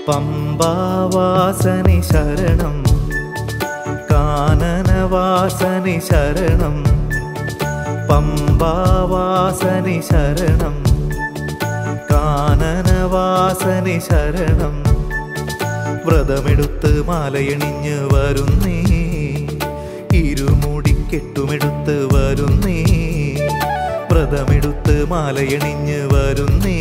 പമ്പാവാസനി ശരണം കാനനവാസനി ശരണം പമ്പാവാസനി ശരണം കാനനവാസനി ശരണം വ്രതമെടുത്ത് മാലയണിഞ്ഞ് വരുന്നേ ഇരുമുടിക്കെട്ടുമെടുത്ത് വരുന്നേ വ്രതമെടുത്ത് മാലയണിഞ്ഞ് വരുന്നേ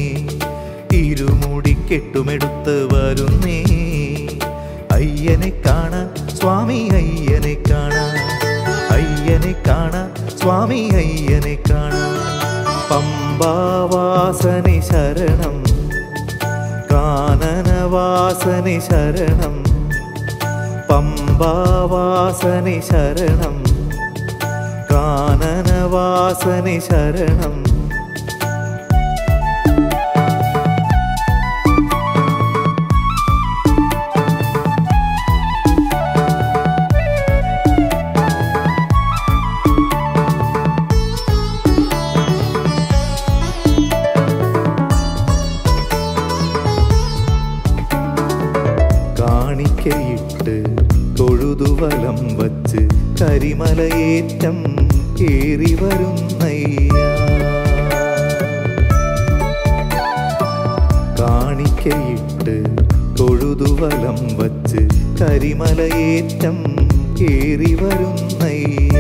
ഇരുമുടിക്കെട്ടുമെടുത്ത് വരുന്നേ അയ്യനെ കാണാൻ സ്വാമി അയ്യനെ കാണാൻ അയ്യനെ കാണാൻ സ്വാമി അയ്യനെ കാണാൻ പമ്പാവാസനി ശരണം കാനനവാസനി ശരണം പമ്പാവാസനി ശരണം കാനനവാസനി ശരണം കാണിക്കയിട്ട് തൊഴുതുവലം വച്ച് കരിമലയേറ്റം കേറി വരുന്നയ്യ കാണിക്കയിട്ട് തൊഴുതുവലം വച്ച് കരിമലയേറ്റം കേറി വരുന്നയ്യ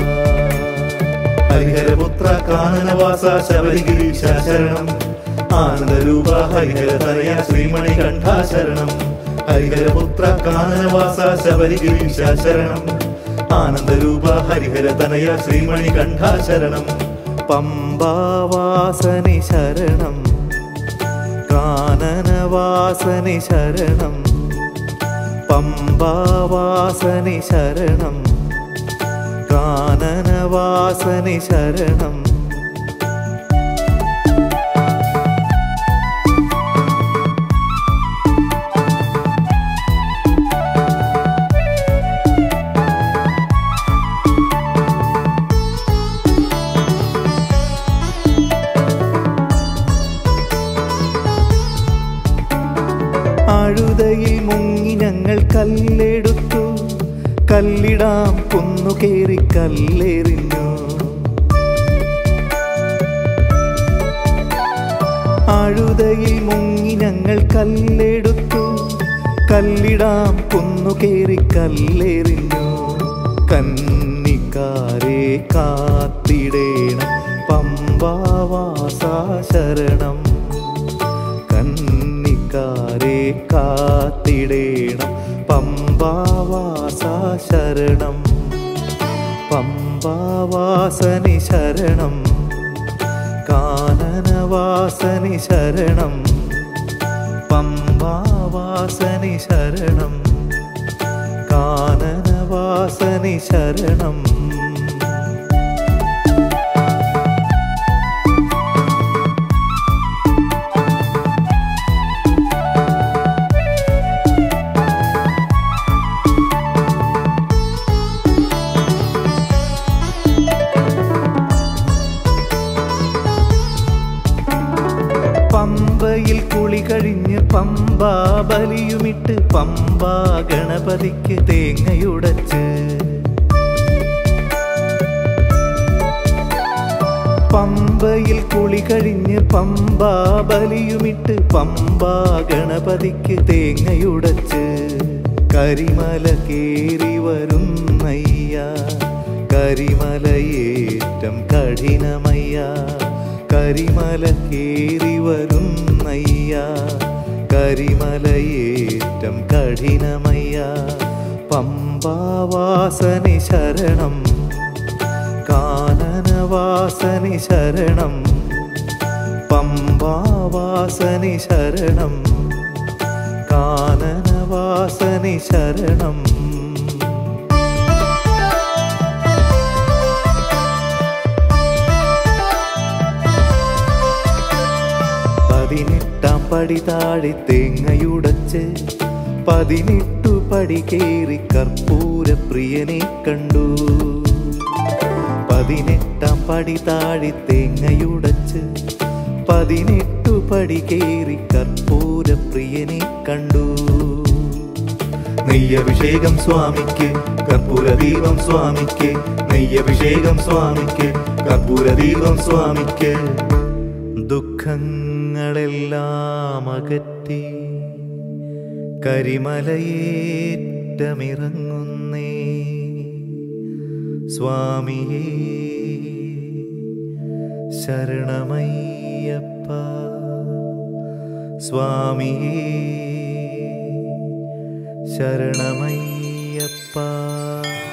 ഹരിഹരപുത്ര കാനനവാസ ശബരിഗിരീശ ശരണം ആനന്ദരൂപ ഹരിഹര തനയ ശ്രീമണി കണ്ഠാശരണം ഹരിഹരപുത്ര കാനനവാസ ശബരിഗിരീശ ശരണം ആനന്ദരൂപ ഹരിഹര തനയ ശ്രീമണി കണ്ഠാശരണം പമ്പാവാസനി ശരണം കാനനവാസനി ശരണം പമ്പാവാസനി ശരണം കാനനവാസനി ശരണം അഴുതയിൽ മുങ്ങി ഞങ്ങൾ കല്ലെടുത്തു കല്ലിടാം കുന്നു കേറി കല്ലെറിഞ്ഞു അഴുതയിൽ മുങ്ങി ഞങ്ങൾ കല്ലെടുത്തു കല്ലിടാം കുന്നു കേറി കല്ലെറിഞ്ഞു കന്നിക്കാരെ കാത്തിടേണം പമ്പാവാസ ശരണം കന്നിക്കാരെ കാത്തിടേണം പമ്പാവാസ ശരണം പമ്പാവാസനി ശരണം കാനനവാസനി ശരണം പമ്പാവാസനി ശരണം കാനനവാസനി ശരണം പമ്പയിൽ കുളി കഴിഞ്ഞ് പമ്പാ ബലിയുമിട്ട് പമ്പാ ഗണപതിക്ക് തേങ്ങയുടച്ച് പമ്പയിൽ കുളി കഴിഞ്ഞ് പമ്പാ ബലിയുമിട്ട് പമ്പാ ഗണപതിക്ക് തേങ്ങയുടച്ച് കരിമല കേറി വരുന്നയ്യ കരിമലയേറ്റം കഠിനമയ്യ കരിമല കേറി വരുന്നയ്യ കരിമലയേറ്റം കഠിനമയ്യ പമ്പാവാസനി ശരണം കാനനവാസനി ശരണം പമ്പാവാസനി ശരണം കാനനവാസനി ശരണം പതിനെട്ടാം പടി താഴെ തേങ്ങയുടച്ച് പതിനെട്ടു പടി കേറി കർപ്പൂര പ്രിയനെ കണ്ടു പതിനെട്ടാം പടി താഴെ തേങ്ങയുടച്ച് പതിനെട്ടു പടി കേറി കർപ്പൂര പ്രിയ പ്രിയനെ കണ്ടു നെയ്യഭിഷേകം സ്വാമിക്ക് കർപ്പൂരദീപം സ്വാമിക്ക് നെയ്യഭിഷേകം സ്വാമിക്ക് കർപ്പൂരദീപം സ്വാമിക്ക് ദുഃഖങ്ങളെല്ലാം അകറ്റി കരിമലയേറ്റമിറങ്ങുന്നേ സ്വാമിയേ ശരണമയ്യപ്പ സ്വാമിയേ ശരണമയ്യപ്പ